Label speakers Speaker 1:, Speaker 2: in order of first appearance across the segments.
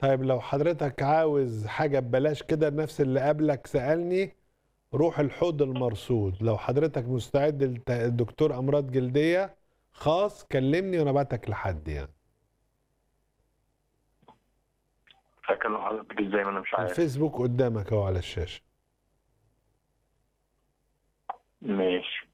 Speaker 1: طيب لو حضرتك عاوز حاجة ببلاش كده نفس اللي قبلك سألني روح الحوض المرصود لو حضرتك مستعد للت- الدكتور أمراض جلدية خاص كلمني وأنا بعتك لحد يعني
Speaker 2: فاكلم حضرتك ازاي ما انا مش عارف
Speaker 1: الفيسبوك قدامك اهو على الشاشة
Speaker 2: ماشي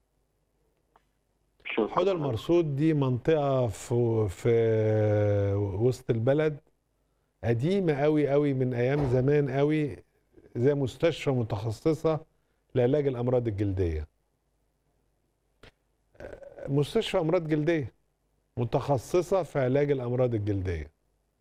Speaker 2: شكرا
Speaker 1: حوض المرصود دي منطقة في في وسط البلد قديمة قوي قوي من أيام زمان قوي زي مستشفى متخصصة لعلاج الأمراض الجلدية مستشفى أمراض جلدية متخصصة في علاج الأمراض الجلدية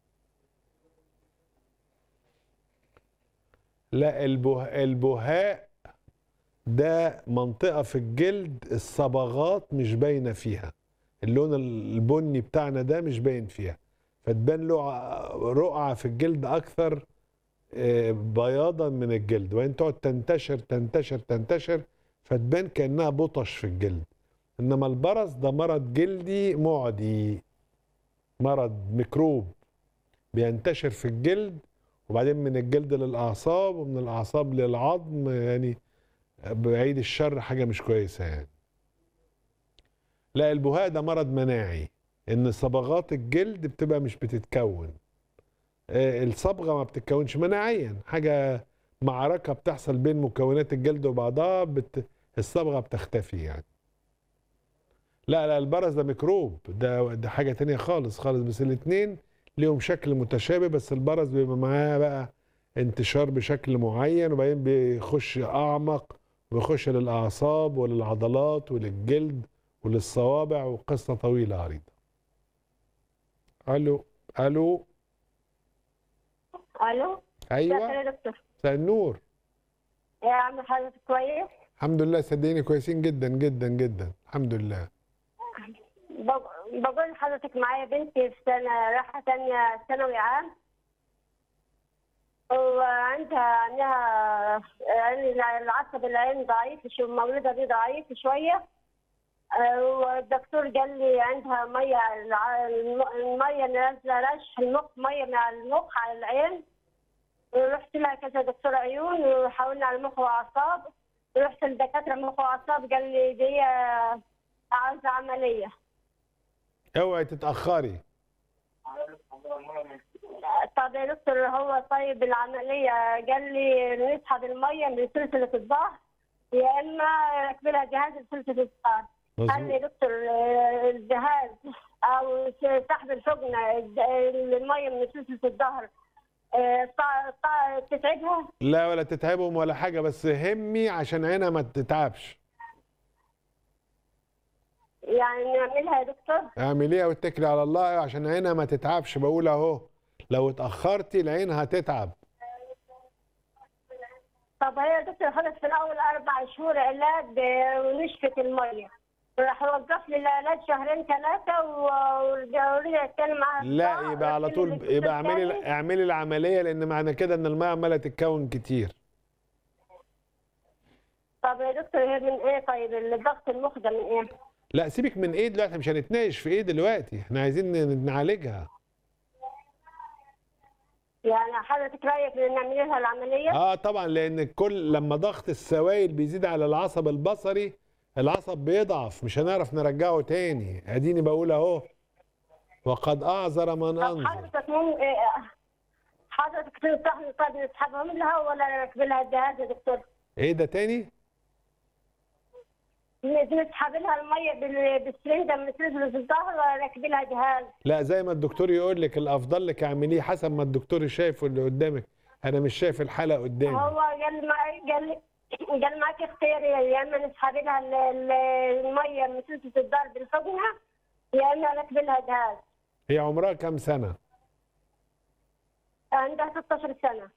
Speaker 1: لا البه... البهاء ده منطقة في الجلد الصبغات مش باينة فيها اللون البني بتاعنا ده مش باين فيها فتبان له ع- رقعة في الجلد أكثر آه، بياضا من الجلد وإن تقعد تنتشر تنتشر تنتشر فتبان كأنها بطش في الجلد إنما البرص ده مرض جلدي معدي مرض ميكروب بينتشر في الجلد وبعدين من الجلد للأعصاب ومن الأعصاب للعظم يعني بعيد الشر حاجة مش كويسة يعني لا البهاء ده مرض مناعي ان صبغات الجلد بتبقى مش بتتكون آه، الصبغة ما بتتكونش مناعيا حاجة معركة بتحصل بين مكونات الجلد وبعضها بت... الصبغة بتختفي يعني لا لا البرص ده ميكروب ده ده حاجة تانية خالص خالص بس الاتنين ليهم شكل متشابه بس البرص بيبقى معاه بقى انتشار بشكل معين وبعدين بيخش أعمق ويخش للأعصاب وللعضلات وللجلد وللصوابع وقصة طويلة عريضة ألو ألو
Speaker 3: الو
Speaker 1: أيوة
Speaker 3: مساء يا دكتور
Speaker 1: مساء النور
Speaker 3: يا عم حضرتك كويس
Speaker 1: الحمد لله صدقيني كويسين جدا جدا جدا الحمد لله
Speaker 3: بق- بقول لحضرتك معايا بنتي في سنة رايحة تانية ثانوي عام وعندها عندها يعني العصب العين ضعيف شو مولودة دي ضعيف شوية آه، والدكتور قال لي عندها مية الع- الم- المية نازلة رش في المخ مية من على المخ على العين ورحت لها كذا دكتور عيون وحاولنا على المخ واعصاب رحت لدكاتره مخ واعصاب قال لي دي عاوزه عمليه
Speaker 1: اوعي تتأخري
Speaker 3: طب يا دكتور هو طيب العمليه قال لي نسحب الميه من سلسله الظهر يا اما يركب لها جهاز سلسله الظهر قال لي يا دكتور آه، الجهاز او سحب الحقنه الد- الميه من سلسله الظهر آه، طا- طا- تتعبها
Speaker 1: لا ولا تتعبهم ولا حاجة بس همي عشان عينها ما تتعبش
Speaker 3: يعني نعملها يا دكتور
Speaker 1: اعمليها واتكلي على الله عشان عينها ما تتعبش بقول اهو لو اتأخرتي العين هتتعب
Speaker 3: طب هي يا دكتور خدت في الاول اربع شهور علاج آه، ونشفت الميه راح وقف لي العلاج شهرين ثلاثه ورجعوا اتكلم معاها
Speaker 1: لا يبقى على طول يبقى اعملي اعملي العملية لان معنى كده ان الماء عمالة تتكون كتير
Speaker 3: طب يا دكتور هي من ايه طيب الضغط المخ ده من ايه؟
Speaker 1: لا سيبك من ايه دلوقتي إحنا مش هنتناقش في ايه دلوقتي احنا عايزين ن- نعالجها
Speaker 3: يعني حضرتك رايك ان نعمل لها العمليه؟
Speaker 1: اه طبعا لان كل لما ضغط السوائل بيزيد على العصب البصري العصب بيضعف مش هنعرف نرجعه تاني اديني بقول اهو وقد اعذر من
Speaker 3: طب
Speaker 1: انظر
Speaker 3: حضرتك مم... إيه، حضرتك تنصحني طيب نسحبهم لها ولا نركب لها الجهاز يا دكتور؟
Speaker 1: ايه ده تاني
Speaker 3: نسحب لها الميه بال- بالسرنجه من سلسله الظهر ولا نركب لها جهاز؟
Speaker 1: لا زي ما الدكتور يقول لك الافضل لك اعمليه حسب ما الدكتور شايفه اللي قدامك انا مش شايف الحاله قدامي
Speaker 3: هو قال معي قال لي قال معك اختيار يا اما نسحب لها ال- ال- الميه من سلسله الدار بالحقنه يا اما نكتب لها جهاز
Speaker 1: هي عمرها كام سنه
Speaker 3: عندها 16 سنه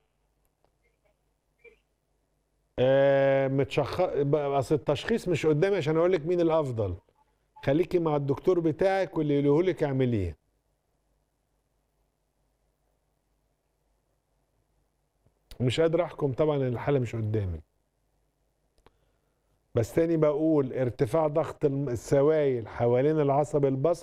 Speaker 1: آه متشخ اصل التشخيص مش قدامي عشان اقول لك مين الافضل خليكي مع الدكتور بتاعك واللي يقوله لك اعمليه مش قادر احكم طبعا لأن الحاله مش قدامي بس تاني بقول ارتفاع ضغط الم- السوائل حوالين العصب البصري